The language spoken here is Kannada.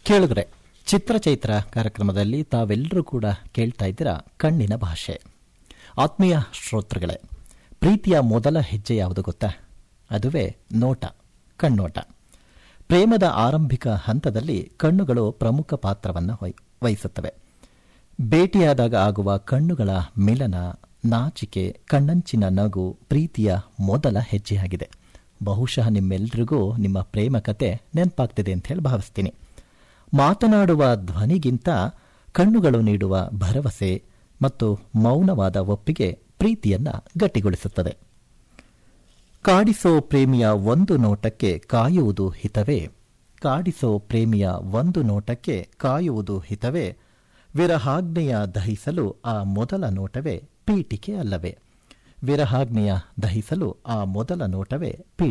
ಕೇಳಿದ್ರೆ ಚಿತ್ರಚೈತ್ರ ಕಾರ್ಯಕ್ರಮದಲ್ಲಿ ತಾವೆಲ್ಲರೂ ಕೂಡ ಕೇಳ್ತಾ ಇದ್ದೀರಾ ಕಣ್ಣಿನ ಭಾಷೆ ಆತ್ಮೀಯ ಶ್ರೋತೃಗಳೇ ಪ್ರೀತಿಯ ಮೊದಲ ಹೆಜ್ಜೆ ಯಾವುದು ಗೊತ್ತಾ ಅದುವೇ ನೋಟ ಕಣ್ಣೋಟ ಪ್ರೇಮದ ಆರಂಭಿಕ ಹಂತದಲ್ಲಿ ಕಣ್ಣುಗಳು ಪ್ರಮುಖ ಪಾತ್ರವನ್ನು ವಹಿ- ವಹಿಸುತ್ತವೆ ಭೇಟಿಯಾದಾಗ ಆಗುವ ಕಣ್ಣುಗಳ ಮಿಲನ ನಾಚಿಕೆ ಕಣ್ಣಂಚಿನ ನಗು ಪ್ರೀತಿಯ ಮೊದಲ ಹೆಜ್ಜೆಯಾಗಿದೆ ಬಹುಶಃ ನಿಮ್ಮೆಲ್ರಿಗೂ ನಿಮ್ಮ ಪ್ರೇಮ ಕತೆ ನೆನಪಾಗ್ತಿದೆ ಅಂತ ಹೇಳಿ ಭಾವಿಸ್ತೀನಿ ಮಾತನಾಡುವ ಧ್ವನಿಗಿಂತ ಕಣ್ಣುಗಳು ನೀಡುವ ಭರವಸೆ ಮತ್ತು ಮೌನವಾದ ಒಪ್ಪಿಗೆ ಪ್ರೀತಿಯನ್ನ ಗಟ್ಟಿಗೊಳಿಸುತ್ತದೆ ಕಾಡಿಸೋ ಪ್ರೇಮಿಯ ಒಂದು ನೋಟಕ್ಕೆ ಕಾಯುವುದು ಹಿತವೇ ಕಾಡಿಸೋ ಪ್ರೇಮಿಯ ಒಂದು ನೋಟಕ್ಕೆ ಕಾಯುವುದು ಹಿತವೇ ವಿರಹಾಗ್ನೆಯ ದಹಿಸಲು ಆ ಮೊದಲ ನೋಟವೇ ಪೀಠಿಕೆ ಅಲ್ಲವೇ ವಿರಹಾಗ್ನೆಯ ದಹಿಸಲು ಆ ಮೊದಲ ನೋಟವೇ ಪೀಠಿಕೆ